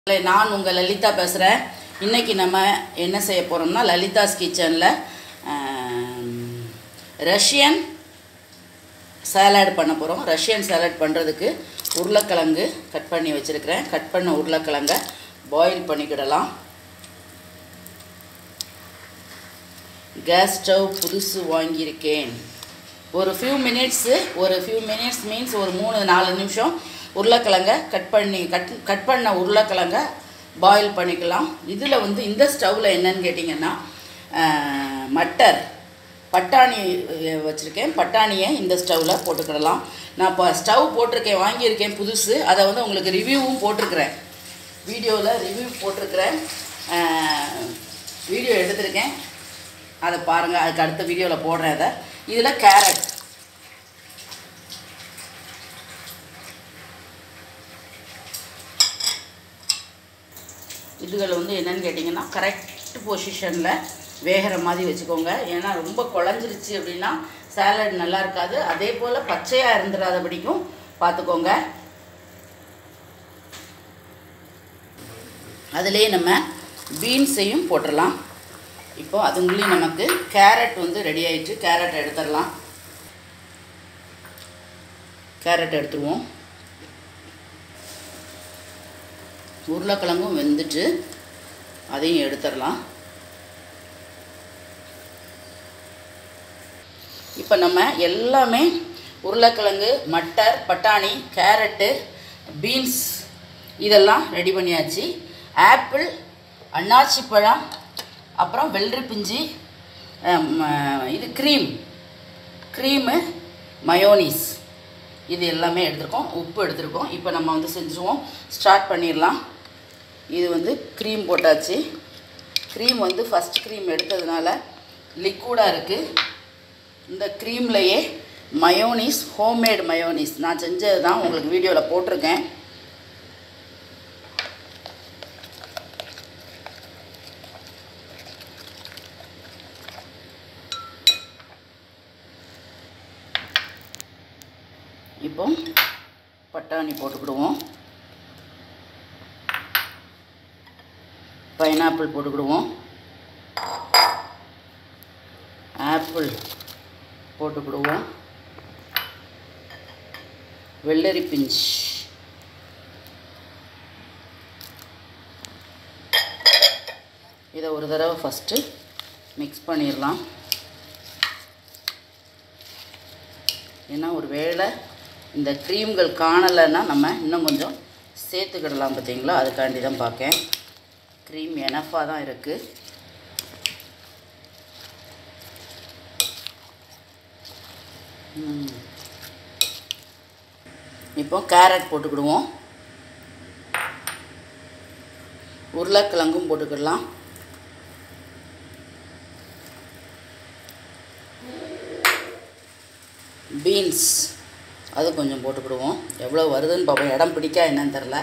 இல்லை, நான் உங்கள் லலிதா பேசுகிறேன் இன்றைக்கி நம்ம என்ன செய்ய போகிறோம்னா லலிதாஸ் கிச்சனில் ரஷ்யன் சாலட் பண்ண போகிறோம் ரஷ்யன் சாலட் பண்ணுறதுக்கு உருளைக்கிழங்கு கட் பண்ணி வச்சுருக்கிறேன் கட் பண்ண உருளைக்கிழங்க பாயில் பண்ணிக்கிடலாம் கேஸ் ஸ்டவ் புதுசு வாங்கியிருக்கேன் ஒரு ஃபியூ மினிட்ஸு ஒரு ஃபியூ மினிட்ஸ் மீன்ஸ் ஒரு மூணு நாலு நிமிஷம் உருளைக்கிழங்க கட் பண்ணி கட் கட் பண்ண உருளைக்கிழங்க பாயில் பண்ணிக்கலாம் இதில் வந்து இந்த ஸ்டவ்வில் என்னன்னு கேட்டிங்கன்னா ஆஹ், மட்டர் பட்டாணி வச்சுருக்கேன் பட்டாணியை இந்த ஸ்டவ்வில் போட்டுக்கிடலாம் நான் இப்போ ஸ்டவ் போட்டிருக்கேன் வாங்கியிருக்கேன் புதுசு அதை வந்து உங்களுக்கு ரிவ்யூவும் போட்டிருக்கிறேன் வீடியோவில் ரிவ்யூ போட்டிருக்கிறேன் வீடியோ எடுத்திருக்கேன் அதை பாருங்கள் அதுக்கு அடுத்த வீடியோவில் போடுறேன் அதை இதில் கேரட் இதுகள் வந்து என்னன்னு கேட்டிங்கன்னா கரெக்ட் பொசிஷனில் வேகிற மாதிரி வச்சுக்கோங்க ஏன்னா ரொம்ப குழஞ்சிருச்சு அப்படின்னா சாலட் நல்லா இருக்காது அதே போல் பச்சையாக இருந்துடாதபடிக்கும் பார்த்துக்கோங்க அதிலே நம்ம பீன்ஸையும் போட்டுடலாம் இப்போ அதுங்களையும் நமக்கு கேரட் வந்து ரெடி ஆயிடுச்சு கேரட் எடுத்துடலாம் கேரட் எடுத்துருவோம் உருளைக்கிழங்கும் வெந்துட்டு அதையும் எடுத்துடலாம் இப்போ நம்ம எல்லாமே உருளைக்கிழங்கு மட்டர் பட்டாணி கேரட்டு பீன்ஸ் இதெல்லாம் ரெடி பண்ணியாச்சு ஆப்பிள் அன்னாச்சி பழம் அப்புறம் வெள்ளரி பிஞ்சி அம், இது க்ரீம் க்ரீமு மயோனீஸ் இது எல்லாமே எடுத்திருக்கோம் உப்பு எடுத்திருக்கோம் இப்போ நம்ம வந்து செஞ்சுருவோம் ஸ்டார்ட் பண்ணிடலாம் இது வந்து க்ரீம் போட்டாச்சு க்ரீம் வந்து ஃபஸ்ட் க்ரீம் எடுத்ததுனால லிக்விடாக இருக்குது இந்த க்ரீம்லையே மயோனீஸ் ஹோம்மேட் மயோனீஸ் நான் செஞ்சது தான் உங்களுக்கு வீடியோவில் போட்டிருக்கேன் இப்போ பட்டாணி போட்டுக்கிடுவோம் பைனாப்பிள் போட்டுக்கிடுவோம் ஆப்பிள் போட்டுக்கிடுவோம் வெள்ளரி பிஞ்ச் இதை ஒரு தடவை ஃபஸ்ட்டு மிக்ஸ் பண்ணிடலாம் ஏன்னா ஒரு வேளை இந்த க்ரீம்கள் காணலைன்னா நம்ம இன்னும் கொஞ்சம் சேர்த்துக்கிடலாம் பார்த்தீங்களா அதுக்காண்டி தான் பார்க்கேன் க்ரீம் எனஃபாக தான் இருக்குது ம். இப்போ கேரட் போட்டுக்கிடுவோம் உருளைக்கிழங்கும் போட்டுக்கிடலாம் பீன்ஸ் அது கொஞ்சம் போட்டுக்கிடுவோம் எவ்வளோ வருதுன்னு பார்ப்போம் இடம் பிடிக்கா என்னன்னு தெரில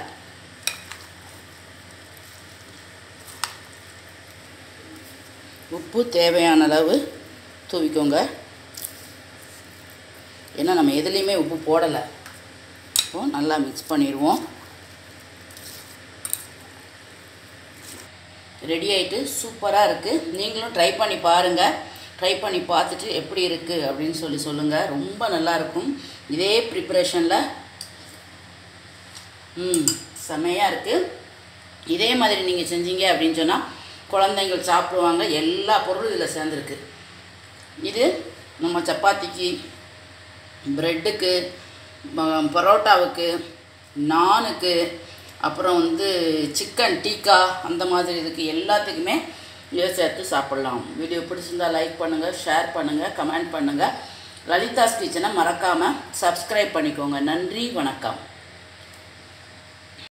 உப்பு தேவையான அளவு தூவிக்கோங்க ஏன்னா நம்ம எதுலேயுமே உப்பு போடலை இப்போ நல்லா மிக்ஸ் பண்ணிடுவோம் ரெடி ஆகிட்டு சூப்பராக இருக்குது நீங்களும் ட்ரை பண்ணி பாருங்கள் ட்ரை பண்ணி பார்த்துட்டு எப்படி இருக்குது அப்படின்னு சொல்லி சொல்லுங்கள் ரொம்ப நல்லாயிருக்கும் இதே ப்ரிப்பரேஷனில் ம் செமையாக இருக்குது இதே மாதிரி நீங்கள் செஞ்சீங்க அப்படின்னு சொன்னால் குழந்தைங்கள் சாப்பிடுவாங்க எல்லா பொருளும் இதில் சேர்ந்துருக்கு இது நம்ம சப்பாத்திக்கு ப்ரெட்டுக்கு ப- பரோட்டாவுக்கு நானுக்கு அப்புறம் வந்து சிக்கன் டீக்கா அந்த மாதிரி இதுக்கு எல்லாத்துக்குமே இதை சேர்த்து சாப்பிட்லாம் வீடியோ பிடிச்சிருந்தா லைக் பண்ணுங்கள் ஷேர் பண்ணுங்கள் கமெண்ட் பண்ணுங்கள் லலிதாஸ் கிச்சனை மறக்காமல் சப்ஸ்கிரைப் பண்ணிக்கோங்க நன்றி வணக்கம்